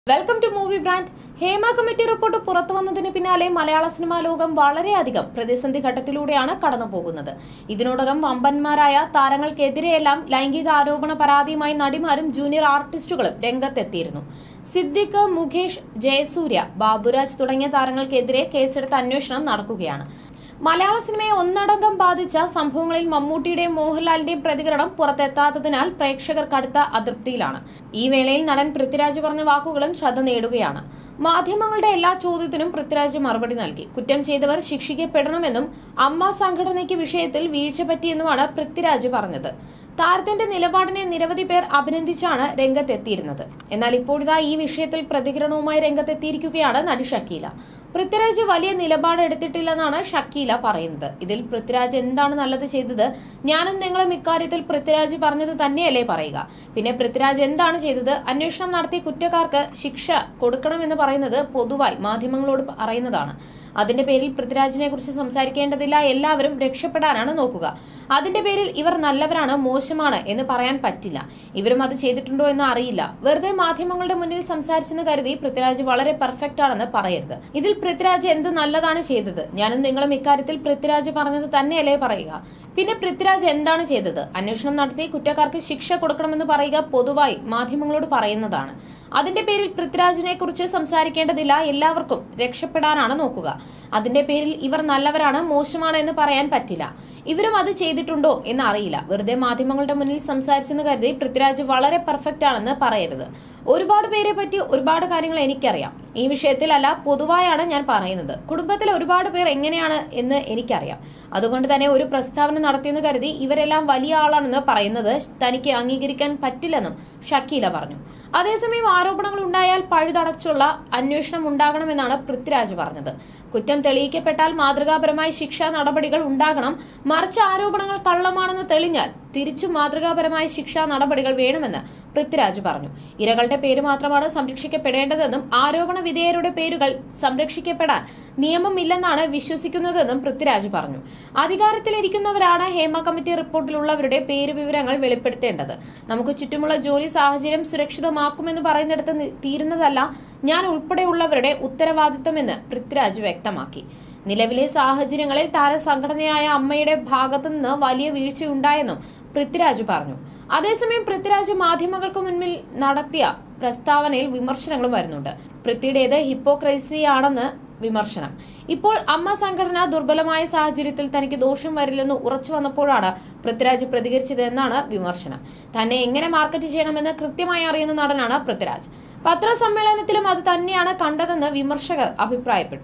welcome to movie brand Hema committee report പുറത്തു വന്നതിന് പിന്നാലെ മലയാള സിനിമാ ലോകം വളരെയധികം പ്രതിസന്ധി ഘട്ടത്തിലൂടെയാണ് കടന്നുപോകുന്നത് ഇതിനോടകം വമ്പന്മാരായ താരങ്ങൾക്കെതിരെയെല്ലാം ലൈംഗിക ആരോപണ പരാതിയുമായി നടിമാരും ജൂനിയർ ആർട്ടിസ്റ്റുകളും രംഗത്തെത്തിയിരുന്നു സിദ്ദിഖ് മുകേഷ് ജയസൂര്യ ബാബുരാജ് തുടങ്ങിയ താരങ്ങൾക്കെതിരെ കേസെടുത്ത് അന്വേഷണം നടക്കുകയാണ് മലയാള സിനിമയെ ഒന്നടങ്കം ബാധിച്ച സംഭവങ്ങളിൽ മമ്മൂട്ടിയുടെയും മോഹൻലാലിന്റെയും പ്രതികരണം പുറത്തെത്താത്തതിനാൽ പ്രേക്ഷകർ കടുത്ത അതൃപ്തിയിലാണ് ഈ വേളയിൽ നടൻ പൃഥ്വിരാജ് പറഞ്ഞ വാക്കുകളും ശ്രദ്ധ നേടുകയാണ് മാധ്യമങ്ങളുടെ എല്ലാ ചോദ്യത്തിനും പൃഥ്വിരാജ് മറുപടി നൽകി കുറ്റം ചെയ്തവർ ശിക്ഷിക്കപ്പെടണമെന്നും അമ്മ സംഘടനയ്ക്ക് വിഷയത്തിൽ വീഴ്ച പറ്റിയെന്നുമാണ് പൃഥ്വിരാജ് പറഞ്ഞത് താരത്തിന്റെ നിലപാടിനെ നിരവധി പേർ അഭിനന്ദിച്ചാണ് രംഗത്തെത്തിയിരുന്നത് എന്നാൽ ഇപ്പോഴിതാ ഈ വിഷയത്തിൽ പ്രതികരണവുമായി രംഗത്തെത്തിയിരിക്കുകയാണ് നടി ഷക്കീല പൃഥ്വിരാജ് വലിയ നിലപാടെടുത്തിട്ടില്ലെന്നാണ് ഷക്കീല പറയുന്നത് ഇതിൽ പൃഥ്വിരാജ് എന്താണ് നല്ലത് ചെയ്തത് ഞാനും നിങ്ങളും ഇക്കാര്യത്തിൽ പൃഥ്വിരാജ് പറഞ്ഞത് തന്നെയല്ലേ പറയുക പിന്നെ പൃഥ്വിരാജ് എന്താണ് ചെയ്തത് അന്വേഷണം നടത്തിയ കുറ്റക്കാർക്ക് ശിക്ഷ കൊടുക്കണമെന്ന് പറയുന്നത് പൊതുവായി മാധ്യമങ്ങളോട് പറയുന്നതാണ് അതിന്റെ പേരിൽ പൃഥ്വിരാജിനെ കുറിച്ച് സംസാരിക്കേണ്ടതില്ല എല്ലാവരും രക്ഷപ്പെടാനാണ് നോക്കുക അതിന്റെ പേരിൽ ഇവർ നല്ലവരാണ് മോശമാണ് എന്ന് പറയാൻ പറ്റില്ല ഇവരും അത് ചെയ്തിട്ടുണ്ടോ എന്ന് അറിയില്ല വെറുതെ മാധ്യമങ്ങളുടെ മുന്നിൽ സംസാരിച്ചെന്ന് കരുതി പൃഥ്വിരാജ് വളരെ പെർഫെക്റ്റ് ആണെന്ന് പറയരുത് ഇതിൽ പൃഥ്വിരാജ് എന്ത് നല്ലതാണ് ചെയ്തത് ഞാനും നിങ്ങളും ഇക്കാര്യത്തിൽ പൃഥ്വിരാജ് പറഞ്ഞത് തന്നെയല്ലേ പറയുക പിന്നെ പൃഥ്വിരാജ് എന്താണ് ചെയ്തത് അന്വേഷണം നടത്തി കുറ്റക്കാർക്ക് ശിക്ഷ കൊടുക്കണമെന്ന് പറയുക പൊതുവായി മാധ്യമങ്ങളോട് പറയുന്നതാണ് അതിന്റെ പേരിൽ പൃഥ്വിരാജിനെ കുറിച്ച് സംസാരിക്കേണ്ടതില്ല എല്ലാവർക്കും രക്ഷപ്പെടാനാണ് നോക്കുക അതിന്റെ പേരിൽ ഇവർ നല്ലവരാണ് മോശമാണ് എന്ന് പറയാൻ പറ്റില്ല ഇവരും അത് ചെയ്തിട്ടുണ്ടോ എന്ന് അറിയില്ല വെറുതെ മാധ്യമങ്ങളുടെ മുന്നിൽ സംസാരിച്ചെന്ന് കരുതി പൃഥ്വിരാജ് വളരെ പെർഫെക്റ്റ് ആണെന്ന് പറയരുത് ഒരുപാട് പേരെ പറ്റി ഒരുപാട് കാര്യങ്ങൾ എനിക്കറിയാം ഈ വിഷയത്തിലല്ല പൊതുവായാണ് ഞാൻ പറയുന്നത് കുടുംബത്തിൽ ഒരുപാട് പേർ എങ്ങനെയാണ് എന്ന് എനിക്കറിയാം അതുകൊണ്ട് തന്നെ ഒരു പ്രസ്താവന നടത്തിയെന്ന് കരുതി ഇവരെല്ലാം വലിയ ആളാണെന്ന് പറയുന്നത് തനിക്ക് അംഗീകരിക്കാൻ പറ്റില്ലെന്നും ഷക്കീല പറഞ്ഞു അതേസമയം ആരോപണങ്ങൾ ഉണ്ടായാൽ പഴുതടച്ചുള്ള അന്വേഷണം ഉണ്ടാകണമെന്നാണ് പൃഥ്വിരാജ് പറഞ്ഞത് കുറ്റം തെളിയിക്കപ്പെട്ടാൽ മാതൃകാപരമായ ശിക്ഷാ നടപടികൾ ഉണ്ടാകണം മറിച്ച് ആരോപണങ്ങൾ കള്ളമാണെന്ന് തെളിഞ്ഞാൽ തിരിച്ചു മാതൃകാപരമായ ശിക്ഷാ നടപടികൾ വേണമെന്ന് പൃഥ്വിരാജ് പറഞ്ഞു ഇരകളുടെ പേര് മാത്രമാണ് സംരക്ഷിക്കപ്പെടേണ്ടതെന്നും ആരോപണ വിധേയരുടെ പേരുകൾ സംരക്ഷിക്കപ്പെടാൻ നിയമമില്ലെന്നാണ് വിശ്വസിക്കുന്നതെന്നും പൃഥ്വിരാജ് പറഞ്ഞു അധികാരത്തിലിരിക്കുന്നവരാണ് ഹേമ കമ്മിറ്റി റിപ്പോർട്ടിലുള്ളവരുടെ പേര് വിവരങ്ങൾ വെളിപ്പെടുത്തേണ്ടത് നമുക്ക് ചുറ്റുമുള്ള ജോലി സാഹചര്യം സുരക്ഷിതമാക്കുമെന്ന് പറയുന്നിടത്ത് നി- തീരുന്നതല്ല ഞാൻ ഉൾപ്പെടെയുള്ളവരുടെ ഉത്തരവാദിത്വമെന്ന് പൃഥ്വിരാജ് വ്യക്തമാക്കി നിലവിലെ സാഹചര്യങ്ങളിൽ താരസംഘടനയായ അമ്മയുടെ ഭാഗത്തുനിന്ന് വലിയ വീഴ്ചയുണ്ടായെന്നും പൃഥ്വിരാജ് പറഞ്ഞു അതേസമയം പൃഥ്വിരാജ് മാധ്യമങ്ങൾക്ക് മുൻപിൽ നടത്തിയ പ്രസ്താവനയിൽ വിമർശനങ്ങളും വരുന്നുണ്ട് പൃഥ്വിയുടേത് ഹിപ്പോക്രസിയാണെന്ന് വിമർശനം ഇപ്പോൾ അമ്മ സംഘടന ദുർബലമായ സാഹചര്യത്തിൽ തനിക്ക് ദോഷം വരില്ലെന്ന് ഉറച്ചു വന്നപ്പോഴാണ് പൃഥ്വിരാജ് പ്രതികരിച്ചത് എന്നാണ് വിമർശനം തന്നെ എങ്ങനെ മാർക്കറ്റ് ചെയ്യണമെന്ന് കൃത്യമായി അറിയുന്ന നടനാണ് പൃഥ്വിരാജ് പത്രസമ്മേളനത്തിലും അത് തന്നെയാണ് കണ്ടതെന്ന് വിമർശകർ അഭിപ്രായപ്പെട്ടു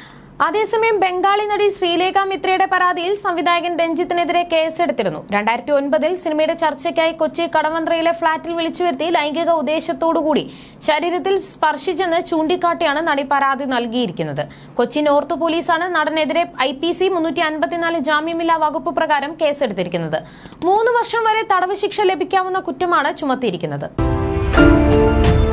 അതേസമയം ബംഗാളി നടി ശ്രീലേഖ മിത്രയുടെ പരാതിയിൽ സംവിധായകൻ രഞ്ജിത്തിനെതിരെ കേസെടുത്തിരുന്നു രണ്ടായിരത്തി ഒൻപതിൽ സിനിമയുടെ ചർച്ചയ്ക്കായി കൊച്ചി കടവന്ത്രയിലെ ഫ്ളാറ്റിൽ വിളിച്ചു വരുത്തി ലൈംഗിക ഉദ്ദേശത്തോടുകൂടി ശരീരത്തിൽ സ്പർശിച്ചെന്ന് ചൂണ്ടിക്കാട്ടിയാണ് നടി പരാതി നൽകിയിരിക്കുന്നത് കൊച്ചി നോർത്ത് പോലീസാണ് നടനെതിരെ ഐ പി സി മുന്നൂറ്റി അൻപത്തിനാല് ജാമ്യമില്ലാ വകുപ്പ് പ്രകാരം കേസെടുത്തിരിക്കുന്നത് മൂന്ന് വർഷം വരെ തടവ് ശിക്ഷ ലഭിക്കാവുന്ന കുറ്റമാണ് ചുമത്തിയിരിക്കുന്നത്